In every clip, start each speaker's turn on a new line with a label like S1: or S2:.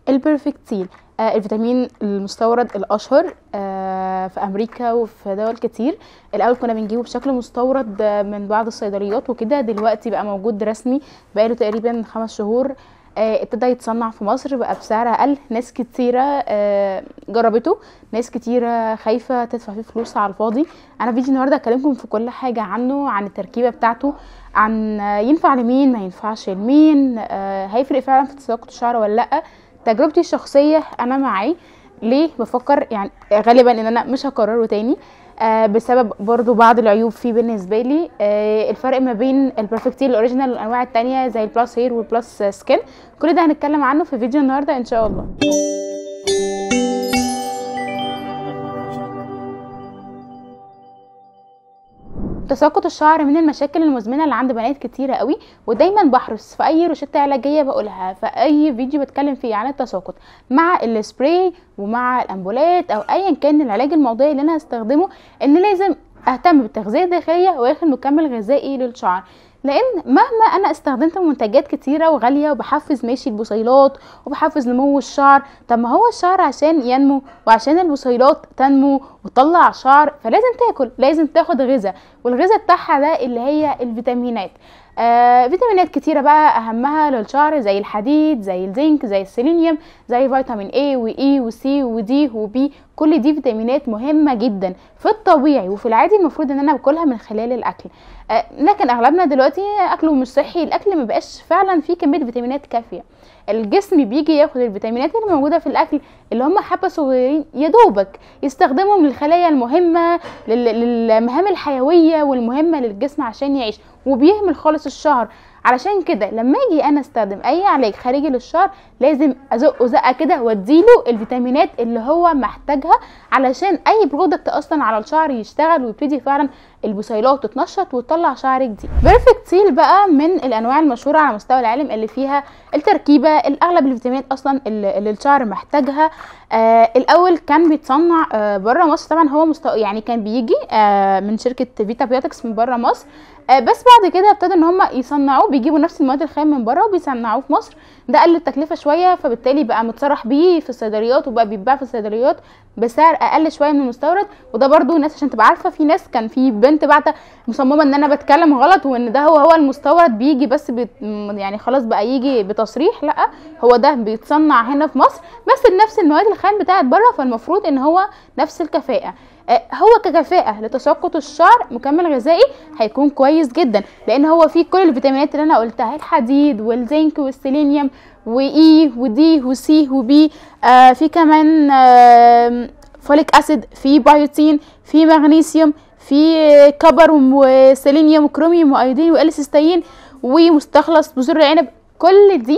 S1: البرفكتيل آه الفيتامين المستورد الاشهر آه في امريكا وفي دول كتير الاول كنا بنجيبه بشكل مستورد آه من بعض الصيدليات وكده دلوقتي بقى موجود رسمي بقاله تقريبا خمس شهور آه ابتدى يتصنع في مصر بقى بسعر اقل ناس كتيره آه جربته ناس كتيره خايفه تدفع فيه فلوس على الفاضي انا فيديو النهارده هكلمكم في كل حاجه عنه عن التركيبه بتاعته عن آه ينفع لمين ما ينفعش لمين آه هيفرق فعلا في تساقط الشعر ولا لا تجربتي الشخصيه انا معاه ليه بفكر يعني غالبا ان انا مش هكرره تاني آه بسبب برضو بعض العيوب فيه بالنسبه لي آه الفرق ما بين البرفكتيل الاوريجينال والانواع التانية زي البلس هير والبلس سكين كل ده هنتكلم عنه في فيديو النهارده ان شاء الله تساقط الشعر من المشاكل المزمنه اللي عند بنات كتيره قوي ودايما بحرص في اي روشته علاجيه بقولها في اي فيديو بتكلم فيه عن التساقط مع السبراي ومع الامبولات او ايا كان العلاج الموضعي اللي انا هستخدمه ان لازم اهتم بالتغذيه الداخليه واخد مكمل غذائي للشعر لان مهما انا استخدمت منتجات كتيره وغاليه وبحفز ماشي البصيلات وبحفز نمو الشعر طب ما هو الشعر عشان ينمو وعشان البصيلات تنمو وتطلع شعر فلازم تاكل لازم تاخد غذاء والغذاء بتاعها ده اللي هي الفيتامينات آه فيتامينات كتيره بقى اهمها للشعر زي الحديد زي الزنك زي السيلينيوم زي فيتامين A واي وسي ودي وبي كل دي فيتامينات مهمه جدا في الطبيعي وفي العادي المفروض ان انا باكلها من خلال الاكل آه لكن اغلبنا دلوقتي اكله مش صحي الاكل ما بقاش فعلا فيه كميه فيتامينات كافيه الجسم بيجي ياخد الفيتامينات اللي موجوده في الاكل اللي هم حبه صغيرين يا دوبك يستخدمهم للخلايا المهمه للمهام الحيويه والمهمه للجسم عشان يعيش وبيهمل خالص الشعر علشان كده لما اجي انا استخدم اي علاج خارجي للشعر لازم ازقه زقه كده واديله الفيتامينات اللي هو محتاجها علشان اي برودكت اصلا على الشعر يشتغل ويبتدي فعلا البصيلات تتنشط وتطلع شعر جديد بيرفكت سيل بقى من الانواع المشهوره على مستوى العالم اللي فيها التركيبه الاغلب الفيتامينات اصلا اللي الشعر محتاجها آه الاول كان بيتصنع آه بره مصر طبعا هو مستو... يعني كان بيجي آه من شركه فيتا بيوتكس من بره مصر آه بس بعد كده ابتدوا ان هم يصنعوه بيجيبوا نفس المواد الخام من بره وبيصنعوه في مصر ده قل التكلفه شويه فبالتالي بقى متصرح بيه في الصيدليات وبقى بيتباع في الصيدليات بسعر اقل شويه من المستورد وده برضو ناس عشان تبقى عارفه في ناس كان في بنت بعت مصممه ان انا بتكلم غلط وان ده هو هو المستورد بيجي بس بت يعني خلاص بقى يجي بتصريح لا هو ده بيتصنع هنا في مصر بس بنفس المواد الخام بتاعت بره فالمفروض ان هو نفس الكفاءه هو ككفاءة لتساقط الشعر مكمل غذائي هيكون كويس جدا لان هو فيه كل الفيتامينات اللي انا قلتها الحديد والزنك والسيلينيوم واي ودي وسي وبي آه في كمان آه فوليك اسيد في بايوتين في مغنيسيوم في كبر وسيلينيوم وكروميوم وايودين والسيستين ومستخلص بذور العنب كل دي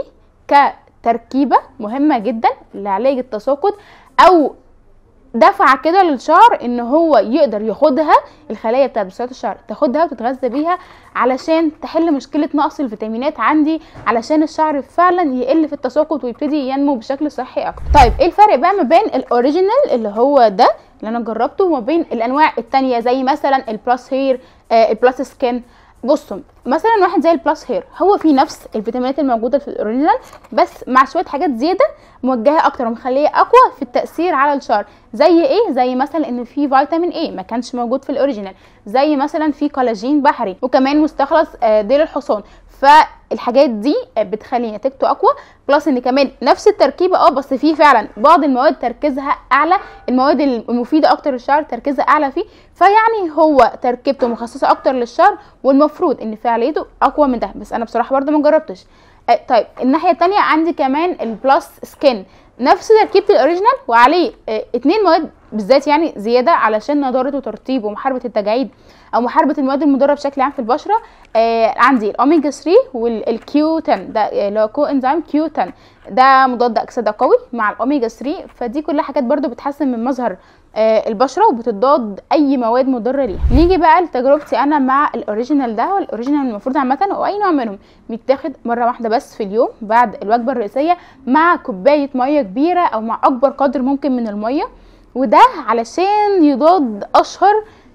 S1: كتركيبه مهمه جدا لعلاج التساقط او دفعه كده للشعر ان هو يقدر ياخدها الخلايا بتاعت بصيلات الشعر تاخدها وتتغذى بيها علشان تحل مشكله نقص الفيتامينات عندي علشان الشعر فعلا يقل في التساقط ويبتدي ينمو بشكل صحي اكتر طيب ايه الفرق بقى ما بين الاوريجينال اللي هو ده اللي انا جربته وما بين الانواع التانية زي مثلا البلس هير آه البلس سكين بصوا مثلا واحد زي البلس هير هو فيه نفس الفيتامينات الموجوده في الاوريجينال بس مع شويه حاجات زياده موجهه اكتر ومخليه اقوى في التاثير على الشعر زي ايه زي مثلا ان في فيتامين اي ما كانش موجود في الاوريجينال زي مثلا في كولاجين بحري وكمان مستخلص ديل الحصان فالحاجات دي بتخلي نتيجته اقوى بلس ان كمان نفس التركيبه اه بس فيه فعلا بعض المواد تركيزها اعلى المواد المفيده اكتر للشعر تركيزها اعلى فيه فيعني هو تركيبته مخصصه اكتر للشعر والمفروض ان فعاليته اقوى من ده بس انا بصراحه برده ما جربتش آه طيب الناحيه التانية عندي كمان البلس سكين نفس تركيبه الاوريجينال وعليه اه اتنين مواد بالذات يعني زياده علشان نضاره وترطيب ومحاربه التجاعيد او محاربه المواد المضره بشكل عام في البشره آه عندي الاوميجا 3 والكيو 10 ده اللي هو كو انزيم كيو 10 ده مضاد اكسده قوي مع الاوميجا 3 فدي كلها حاجات برده بتحسن من مظهر آه البشره وبتضاد اي مواد مضره ليها نيجي بقى لتجربتي انا مع الاوريجينال ده والاوريجينال المفروض عامه او اي نوع منهم بيتاخد مره واحده بس في اليوم بعد الوجبه الرئيسيه مع كوبايه ميه كبيره او مع اكبر قدر ممكن من الميه وده علشان يضاد اشهر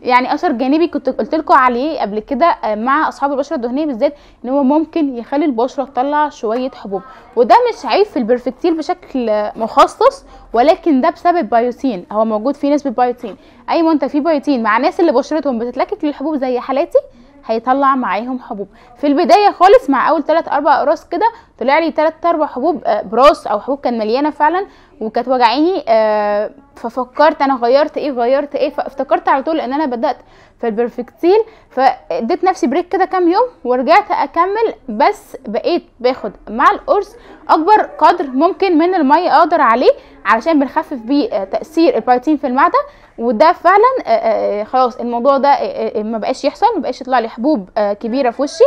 S1: يعني اثر جانبي كنت قلت لكم عليه قبل كده آه، مع اصحاب البشره الدهنيه بالذات ان هو ممكن يخلي البشره تطلع شويه حبوب وده مش عيب في البرفكتيل بشكل آه، مخصص ولكن ده بسبب بايوتين هو موجود فيه نسبه بايوتين اي منتج فيه بايوتين مع الناس اللي بشرتهم بتتلكك للحبوب زي حالاتي هيطلع معاهم حبوب في البدايه خالص مع اول 3 4 اقراص كده طلع لي 3 4 حبوب آه، براس او حبوب كان مليانه فعلا وكانت وجعاني آه، ففكرت انا غيرت ايه غيرت ايه فافتكرت على طول ان انا بدات في البرفكتيل فاديت نفسي بريك كده كام يوم ورجعت اكمل بس بقيت باخد مع القرص اكبر قدر ممكن من الميه اقدر عليه علشان بنخفف بيه آه، تاثير البروتين في المعده وده فعلا آه، آه، خلاص الموضوع ده آه، آه، ما بقاش يحصل ما بقاش يطلع لي حبوب آه، كبيره في وشي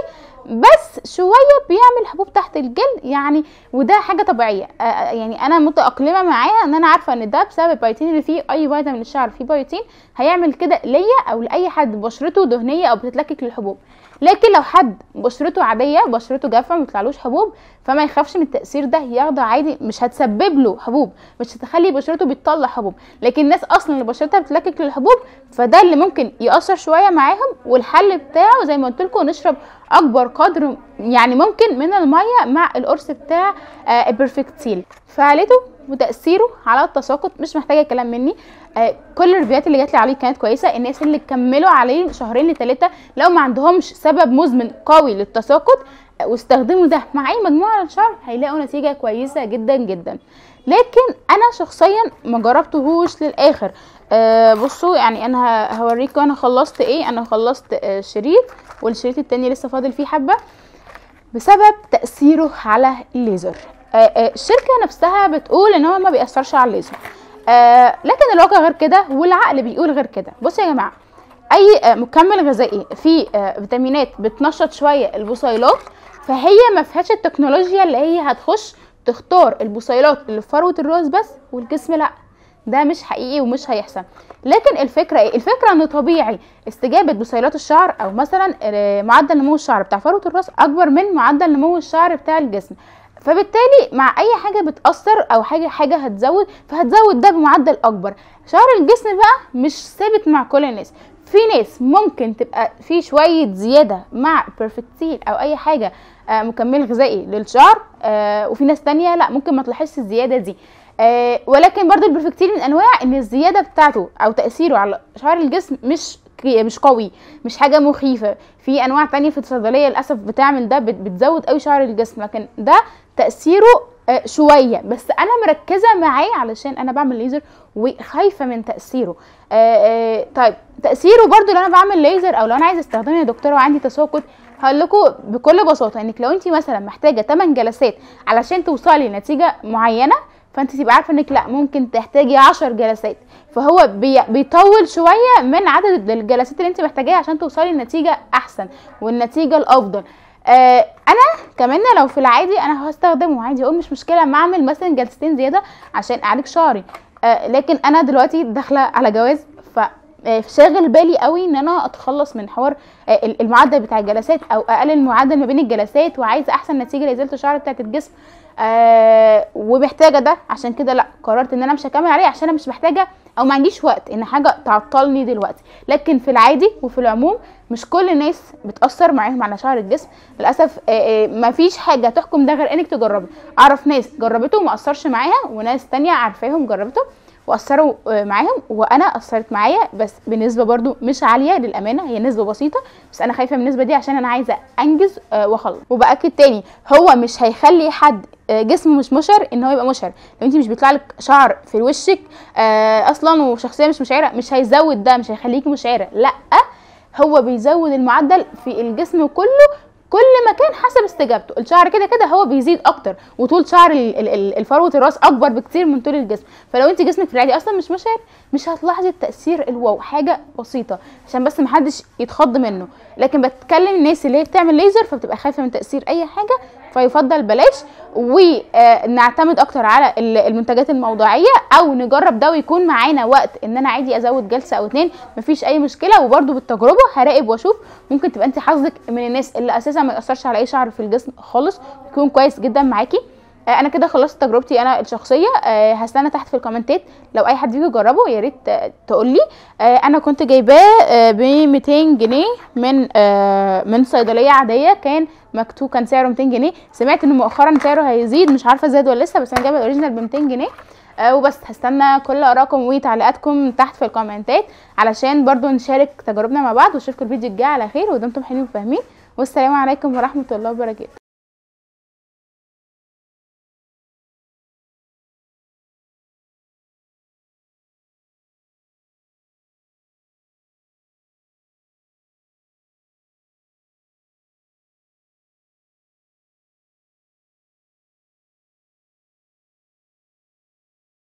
S1: بس شويه بيعمل حبوب تحت الجلد يعني وده حاجه طبيعيه آه، آه، يعني انا متاقلمه معاها ان انا عارفه ان ده بسبب البيوتين اللي فيه اي فيتامين الشعر فيه بيوتين هيعمل كده ليا او لاي حد بشرته دهنيه او بتتلكك للحبوب لكن لو حد بشرته عاديه بشرته جافه ما بيطلعلوش حبوب فما يخافش من التاثير ده ياخده عادي مش هتسبب له حبوب مش هتخلي بشرته بتطلع حبوب لكن الناس اصلا اللي بشرتها بتتلكك للحبوب فده اللي ممكن ياثر شويه معاهم والحل بتاعه زي ما قلت لكم نشرب اكبر قدر يعني ممكن من الميه مع القرص بتاع آه البرفكتيل فعالته وتاثيره على التساقط مش محتاجه كلام مني آه كل الريفيوهات اللي جات لي عليه كانت كويسه الناس اللي كملوا عليه شهرين لثلاثه لو ما عندهمش سبب مزمن قوي للتساقط آه، واستخدموا ده مع اي مجموعه للشهر هيلاقوا نتيجه كويسه جدا جدا لكن انا شخصيا ما جربتهوش للاخر آه بصوا يعني انا ه- هوريكم انا خلصت ايه انا خلصت آه شريط والشريط التاني لسه فاضل فيه حبه بسبب تاثيره على الليزر آه آه الشركه نفسها بتقول ان هو ما بيأثرش على الليزر آه لكن الواقع غير كده والعقل بيقول غير كده بصوا يا جماعه اي آه، مكمل غذائي فيه آه، فيتامينات بتنشط شويه البصيلات فهي ما فيهاش التكنولوجيا اللي هي هتخش تختار البصيلات اللي في فروه الراس بس والجسم لا ده مش حقيقي ومش هيحصل لكن الفكره ايه الفكره ان طبيعي استجابه بصيلات الشعر او مثلا آه، معدل نمو الشعر بتاع فروه الراس اكبر من معدل نمو الشعر بتاع الجسم فبالتالي مع اي حاجه بتاثر او حاجه حاجه هتزود فهتزود ده بمعدل اكبر شعر الجسم بقى مش ثابت مع كل الناس في ناس ممكن تبقى في شويه زياده مع بيرفكتيل او اي حاجه آه، مكمل غذائي للشعر آه، وفي ناس تانية لا ممكن ما تلاحظش الزياده دي آه، ولكن برضو البرفكتيل من انواع ان الزياده بتاعته او تاثيره على شعر الجسم مش كي- مش قوي مش حاجه مخيفه في انواع تانية في الصيدليه للاسف بتعمل ده بت- بتزود قوي شعر الجسم لكن ده تاثيره آه، شويه بس انا مركزه معاه علشان انا بعمل ليزر وخايفه من تاثيره آه، آه، طيب تاثيره برضو لو انا بعمل ليزر او لو انا عايزه استخدمه يا دكتوره وعندي تساقط هقول لكم بكل بساطه انك لو انت مثلا محتاجه 8 جلسات علشان توصلي لنتيجه معينه فانت تبقى عارفه انك لا ممكن تحتاجي 10 جلسات فهو بي بيطول شويه من عدد الجلسات اللي انت محتاجاها عشان توصلي لنتيجه احسن والنتيجه الافضل آه انا كمان لو في العادي انا هستخدمه عادي اقول مش مشكله ما اعمل مثلا جلستين زياده عشان اعالج شعري آه لكن انا دلوقتي داخله على جواز ف آه، شاغل بالي قوي ان انا اتخلص من حوار آه، المعدل بتاع الجلسات او اقلل المعدل ما بين الجلسات وعايزه احسن نتيجه لازاله الشعر بتاعت الجسم آه ومحتاجه ده عشان كده لا قررت ان انا مش هكمل عليه عشان انا مش محتاجه او ما عنديش وقت ان حاجه تعطلني دلوقتي لكن في العادي وفي العموم مش كل الناس بتاثر معاهم على شعر الجسم للاسف آه، آه، ما فيش حاجه تحكم ده غير انك تجربي اعرف ناس جربته وما اثرش معاها وناس تانية عارفاهم جربته واثروا آه، معاهم وانا اثرت معايا بس بنسبه برضو مش عاليه للامانه هي نسبه بسيطه بس انا خايفه من النسبه دي عشان انا عايزه انجز آه، واخلص وباكد تاني هو مش هيخلي حد آه، جسمه مش مشهر ان هو يبقى مشهر لو انت مش بيطلع لك شعر في وشك آه، اصلا وشخصيه مش مشعره مش هيزود ده مش هيخليكي مشعره لا هو بيزود المعدل في الجسم كله كل مكان حسب استجابته الشعر كده كده هو بيزيد اكتر وطول شعر ال- ال- ال- الفروه الراس اكبر بكتير من طول الجسم فلو انت جسمك في العادي اصلا مش مشعر مش هتلاحظي التاثير الواو حاجه بسيطه عشان بس محدش يتخض منه لكن بتكلم الناس اللي هي بتعمل ليزر فبتبقى خايفه من تاثير اي حاجه فيفضل بلاش ونعتمد اكتر على ال- المنتجات الموضعيه او نجرب ده ويكون معانا وقت ان انا عادي ازود جلسه او اتنين مفيش اي مشكله وبرده بالتجربه هراقب واشوف ممكن تبقى انت حظك من الناس اللي اساسا ما ياثرش على اي شعر في الجسم خالص يكون كويس جدا معاكي آه، انا كده خلصت تجربتي انا الشخصيه آه، هستنى تحت في الكومنتات لو اي حد فيكم جربه يا ريت آه، تقول لي آه، انا كنت جايباه ب 200 جنيه من آه، من صيدليه عاديه كان مكتوب كان سعره 200 جنيه سمعت ان مؤخرا سعره هيزيد مش عارفه زاد ولا لسه بس انا جايبه الاوريجينال ب 200 جنيه آه، وبس هستنى كل ارائكم وتعليقاتكم تحت في الكومنتات علشان برضو نشارك تجاربنا مع بعض واشوفكم الفيديو الجاي على خير ودمتم حلوين وفاهمين والسلام عليكم ورحمه الله وبركاته